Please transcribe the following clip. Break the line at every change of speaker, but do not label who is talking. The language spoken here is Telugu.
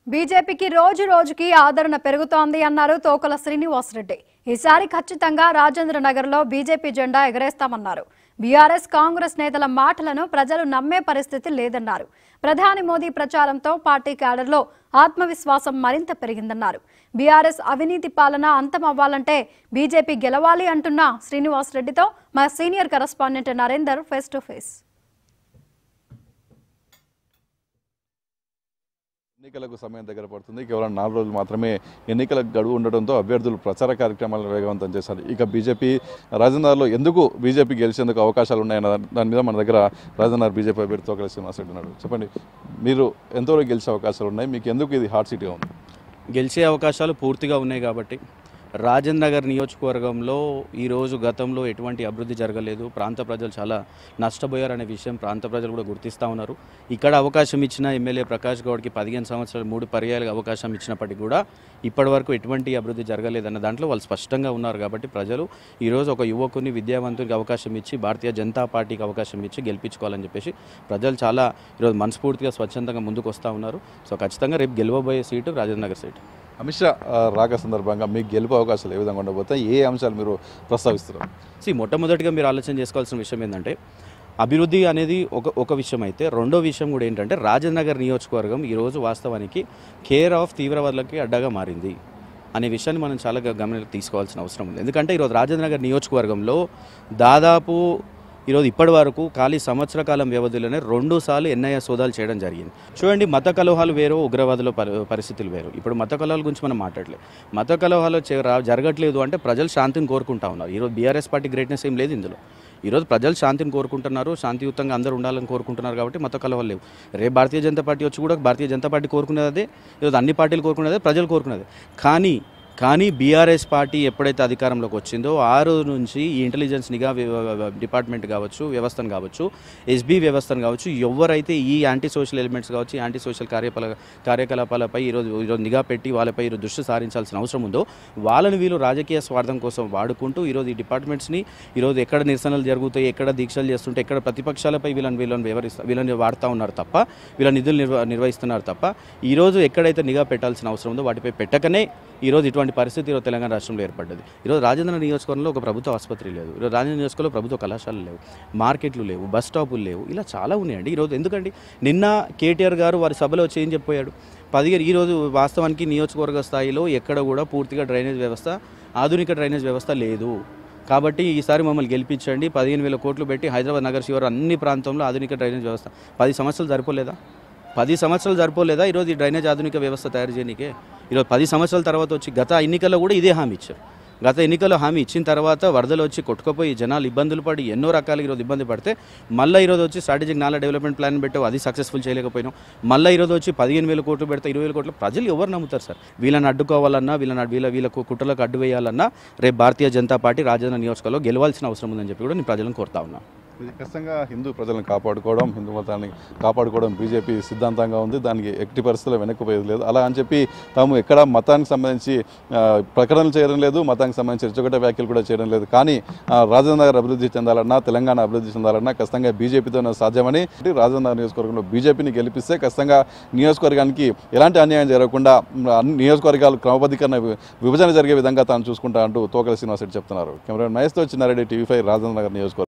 బీజేపీకి రోజు రోజుకి ఆదరణ పెరుగుతోంది అన్నారు తోకల శ్రీనివాసరెడ్డి ఈసారి ఖచ్చితంగా రాజేంద్ర నగర్లో బీజేపీ జెండా ఎగరేస్తామన్నారు బీఆర్ఎస్ కాంగ్రెస్ నేతల మాటలను ప్రజలు నమ్మే పరిస్థితి లేదన్నారు ప్రధాని మోదీ ప్రచారంతో పార్టీ క్యాడర్లో ఆత్మవిశ్వాసం మరింత పెరిగిందన్నారు బీఆర్ఎస్ అవినీతి పాలన అంతమవ్వాలంటే బీజేపీ గెలవాలి అంటున్న శ్రీనివాసరెడ్డితో మా senior correspondent Narender face to face
ఎన్నికలకు సమయం దగ్గర పడుతుంది కేవలం నాలుగు రోజులు మాత్రమే ఎన్నికలకు గడువు ఉండడంతో అభ్యర్థులు ప్రచార కార్యక్రమాలను వేగవంతం చేశారు ఇక బీజేపీ రాజేంద్రలో ఎందుకు బీజేపీ గెలిచేందుకు అవకాశాలు ఉన్నాయన్న దాని మీద మన దగ్గర రాజేంద్ర బీజేపీ అభ్యర్థితో కలిసి శ్రీనివాసరెడ్డి ఉన్నాడు చెప్పండి మీరు ఎంతవరకు గెలిచే అవకాశాలు ఉన్నాయి మీకు ఎందుకు ఇది హాట్ సీట్గా ఉంది
గెలిచే అవకాశాలు పూర్తిగా ఉన్నాయి కాబట్టి రాజేంద్ర నగర్ నియోజకవర్గంలో ఈరోజు గతంలో ఎటువంటి అభివృద్ధి జరగలేదు ప్రాంత ప్రజలు చాలా నష్టపోయారనే విషయం ప్రాంత ప్రజలు కూడా గుర్తిస్తూ ఉన్నారు ఇక్కడ అవకాశం ఇచ్చిన ఎమ్మెల్యే ప్రకాష్ గౌడ్కి పదిహేను సంవత్సరాలు మూడు పర్యాయాలుగా అవకాశం ఇచ్చినప్పటికీ కూడా ఇప్పటివరకు ఎటువంటి అభివృద్ధి జరగలేదన్న దాంట్లో వాళ్ళు స్పష్టంగా ఉన్నారు కాబట్టి ప్రజలు ఈరోజు ఒక యువకుని విద్యావంతునికి అవకాశం ఇచ్చి భారతీయ జనతా పార్టీకి అవకాశం ఇచ్చి గెలిపించుకోవాలని చెప్పేసి ప్రజలు చాలా ఈరోజు మనస్ఫూర్తిగా స్వచ్ఛందంగా ముందుకు వస్తూ ఉన్నారు సో ఖచ్చితంగా రేపు గెలవబోయే సీటు రాజేంద్ర నగర్ సీటు
అమిత్ షా ఆ, రాక సందర్భంగా మీకు గెలుపు అవకాశాలు ఏ విధంగా ఉండబోతాయి ఏ అంశాలు మీరు ప్రస్తావిస్తారు
సి మొట్టమొదటిగా మీరు ఆలోచన చేసుకోవాల్సిన విషయం ఏంటంటే అభివృద్ధి అనేది ఒక ఒక విషయం అయితే రెండో విషయం కూడా ఏంటంటే రాజనగర్ నియోజకవర్గం ఈరోజు వాస్తవానికి కేర్ ఆఫ్ తీవ్రవాదులకి అడ్డగా మారింది అనే విషయాన్ని మనం చాలా గమనంలోకి తీసుకోవాల్సిన అవసరం ఉంది ఎందుకంటే ఈరోజు రాజనగర్ నియోజకవర్గంలో దాదాపు ఈరోజు ఇప్పటి వరకు ఖాళీ సంవత్సర కాలం వ్యవధిలోనే రెండు సార్లు ఎన్ఐఏ సోదాలు చేయడం జరిగింది చూడండి మత కలహాలు వేరు ఉగ్రవాదుల పరి- పరిస్థితులు వేరు ఇప్పుడు మత కలహాల గురించి మనం మాట్లాడలేదు మత కలహాలు చే- రా- జరగట్లేదు అంటే ప్రజలు శాంతిని కోరుకుంటా ఉన్నారు ఈరోజు బీఆర్ఎస్ పార్టీ గ్రేట్నెస్ ఏం లేదు ఇందులో ఈరోజు ప్రజలు శాంతిని కోరుకుంటున్నారు శాంతియుతంగా అందరూ ఉండాలని కోరుకుంటున్నారు కాబట్టి మత కలహాలు లేవు రేపు భారతీయ జనతా పార్టీ వచ్చి కూడా భారతీయ జనతా పార్టీ కోరుకునేది అదే ఈరోజు అన్ని పార్టీలు కోరుకునేదే ప్రజలు కోరుకునేది కానీ కానీ బీఆర్ఎస్ పార్టీ ఎప్పుడైతే అధికారంలోకి వచ్చిందో ఆ రోజు నుంచి ఈ ఇంటెలిజెన్స్ నిఘా వి- డిపార్ట్మెంట్ కావచ్చు వ్యవస్థను కావచ్చు ఎస్బీ వ్యవస్థను కావచ్చు ఎవరైతే ఈ యాంటీ సోషల్ ఎలిమెంట్స్ కావచ్చు ఈ యాంటీ సోషల్ కార్యకలా కార్యకలాపాలపై ఈరోజు ఈరోజు నిఘా పెట్టి వాళ్ళపై ఈరోజు దృష్టి సారించాల్సిన అవసరం ఉందో వాళ్ళని వీళ్ళు రాజకీయ స్వార్థం కోసం వాడుకుంటూ ఈరోజు ఈ డిపార్ట్మెంట్స్ని ఈరోజు ఎక్కడ నిరసనలు జరుగుతాయి ఎక్కడ దీక్షలు చేస్తుంటే ఎక్కడ ప్రతిపక్షాలపై వీళ్ళని వీళ్ళని వివరిస్తా వీళ్ళని వాడుతూ ఉన్నారు తప్ప వీళ్ళ నిధులు నిర్వ నిర్వహిస్తున్నారు తప్ప ఈరోజు ఎక్కడైతే నిఘా పెట్టాల్సిన అవసరం ఉందో వాటిపై పెట్టకనే ఈరోజు ఇటువంటి పరిస్థితి ఈరోజు తెలంగాణ రాష్ట్రంలో ఏర్పడ్డది ఈరోజు రాజేంద్ర నియోజకవర్గంలో ఒక ప్రభుత్వ ఆసుపత్రి లేదు ఈరోజు రాజేంద్ర నియోజకవర్గంలో ప్రభుత్వ కళాశాలలు లేవు మార్కెట్లు లేవు బస్ స్టాపులు లేవు ఇలా చాలా ఉన్నాయండి ఈరోజు ఎందుకండి నిన్న కేటీఆర్ గారు వారి సభలో వచ్చి ఏం చెప్పాడు పదిహేను ఈరోజు వాస్తవానికి నియోజకవర్గ స్థాయిలో ఎక్కడ కూడా పూర్తిగా డ్రైనేజ్ వ్యవస్థ ఆధునిక డ్రైనేజ్ వ్యవస్థ లేదు కాబట్టి ఈసారి మమ్మల్ని గెలిపించండి పదిహేను వేల కోట్లు పెట్టి హైదరాబాద్ నగర శివారు అన్ని ప్రాంతంలో ఆధునిక డ్రైనేజ్ వ్యవస్థ పది సంవత్సరాలు సరిపోలేదా పది సంవత్సరాలు సరిపోలేదా ఈరోజు ఈ డ్రైనేజ్ ఆధునిక వ్యవస్థ తయారు చేయనీకే ఈరోజు పది సంవత్సరాల తర్వాత వచ్చి గత ఎన్నికల్లో కూడా ఇదే హామీ ఇచ్చారు గత ఎన్నికల్లో హామీ ఇచ్చిన తర్వాత వరదలు వచ్చి కొట్టుకుపోయి జనాలు ఇబ్బందులు పడి ఎన్నో రకాలుగా ఈరోజు ఇబ్బంది పడితే మళ్ళీ ఈరోజు వచ్చి స్ట్రాటజిక్ నాలా డెవలప్మెంట్ ప్లాన్ పెట్టావు అది సక్సెస్ఫుల్ చేయలేకపోయినాం మళ్ళీ ఈరోజు వచ్చి పదిహేను వేల కోట్లు పెడితే ఇరవై వేల కోట్లు ప్రజలు ఎవరు నమ్ముతారు సార్ వీళ్ళని అడ్డుకోవాలన్నా వీళ్ళని అడ్డు- వీళ్ళ వీళ్ళకు కుట్రలకు అడ్డు వేయాలన్నా రేపు భారతీయ జనతా పార్టీ రాజధాని నియోజకవర్గంలో గెలవాల్సిన అవసరం ఉందని చెప్పి కూడా నేను ప్రజలను కోరుతా ఉన్నా
ఇది ఖచ్చితంగా హిందూ ప్రజలను కాపాడుకోవడం హిందూ మతాన్ని కాపాడుకోవడం బీజేపీ సిద్ధాంతంగా ఉంది దానికి ఎట్టి పరిస్థితుల్లో వెనక్కిపోయేది లేదు అలా అని చెప్పి తాము ఎక్కడ మతానికి సంబంధించి ఆ, ప్రకటనలు చేయడం లేదు మతానికి సంబంధించి రెచ్చగొట్టే వ్యాఖ్యలు కూడా చేయడం లేదు కానీ ఆ, రాజేంద్ర నగర్ అభివృద్ధి చెందాలన్నా తెలంగాణ అభివృద్ధి చెందాలన్నా ఖచ్చితంగా బీజేపీతోనే సాధ్యమని రాజేంద్ర నగర్ నియోజకవర్గంలో బీజేపీని గెలిపిస్తే ఖచ్చితంగా నియోజకవర్గానికి ఎలాంటి అన్యాయం జరగకుండా మ్, అన్ని నియోజకవర్గాలు క్రమబద్ధీకరణ వి- విభజన జరిగే విధంగా తాను చూసుకుంటా అంటూ తోకల శ్రీనివాసరెడ్డి చెప్తున్నారు కెమెరా మహేష్తో చిన్నారెడ్డి టీవీ ఫైవ్ రాజేంద్ర నగర్ నియోజకవర్గం